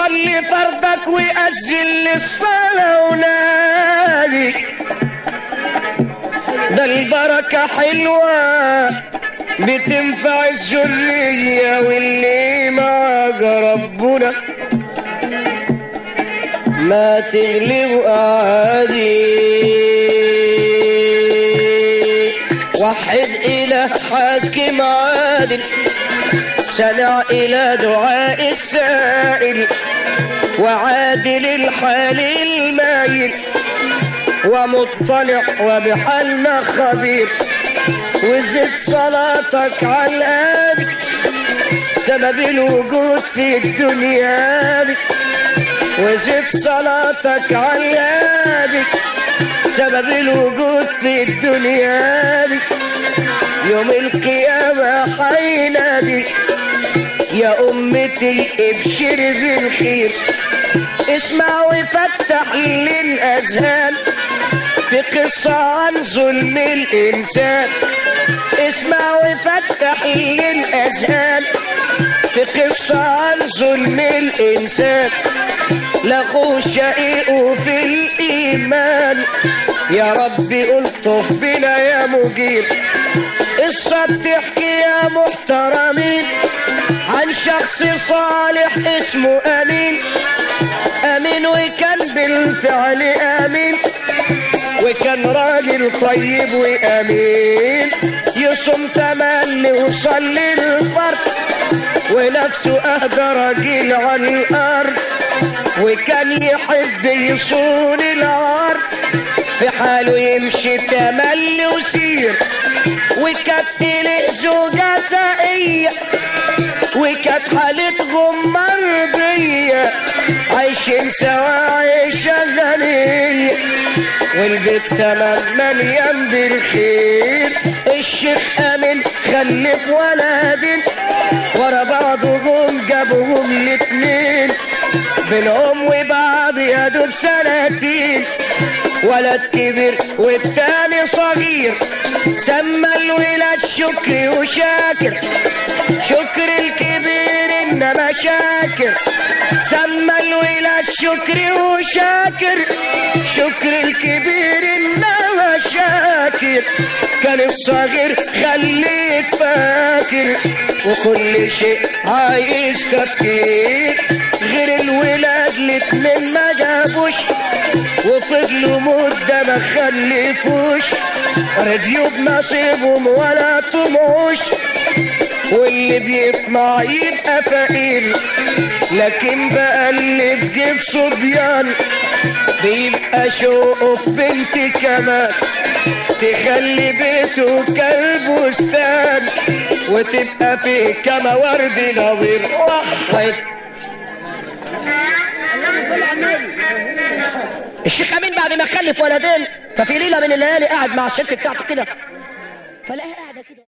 صلي فرضك وأجل للصلاة ونادي ده البركة حلوة بتنفع الذرية واللي معاك ربنا ما تغلب عادي وحد إله حاكم عادل سمع إلى دعاء السائل وعادل الحال المايل ومطلع وبحالنا خبير وزد صلاتك على الهادي سبب الوجود في الدنيا دي وزد صلاتك على الهادي سبب الوجود في الدنيا دي يوم القيامة حينادي يا أمتي ابشر بالخير اسمع وفتح للأذهان في قصة عن ظلم الإنسان اسمع وفتح للأذهان في قصة عن ظلم الإنسان لأخوه شقيقه في الإيمان يا ربي ألطف بنا يا مجيب قصة بتحكي يا محترمين عن شخص صالح اسمه أمين أمين وكان بالفعل أمين وكان راجل طيب وأمين يصوم تملي وصلي الفرد ونفسه أهدى راجل على الأرض وكان يحب يصون العار في حاله يمشي تملي وسير وكانت إليه زوجة تقية وكانت حالتهم مرضية عايشين سوا عيشة غنية والبيت تمام مليان بالخير الشيخ أمين خلف ولدين ورا بعضهم جابوهم الاتنين بينهم وبعض يا دوب سنتين ولد كبير والتاني صغير سمى الولاد شكري وشاكر شكر الكبير انما شاكر سمى الولاد شكري وشاكر شكر الكبير انما شاكر كان الصغير خليك فاكر وكل شيء عايز تفكير غير الولاد الاتنين ما جابوش وفضلوا مدة ما خلفوش رضيوا بنصيبهم ولا طموش واللي بيطمع يبقى فقير لكن بقى اللي في جيب صبيان بيبقى شوقه في بنت كمان تخلي بيته كالبستان وتبقى فيه كما ورد نظير واحد الشيخ امين بعد ما خلف ولدين ففي ليله من الليالي قاعد مع الست بتاعته كده فلاقيها قاعده كده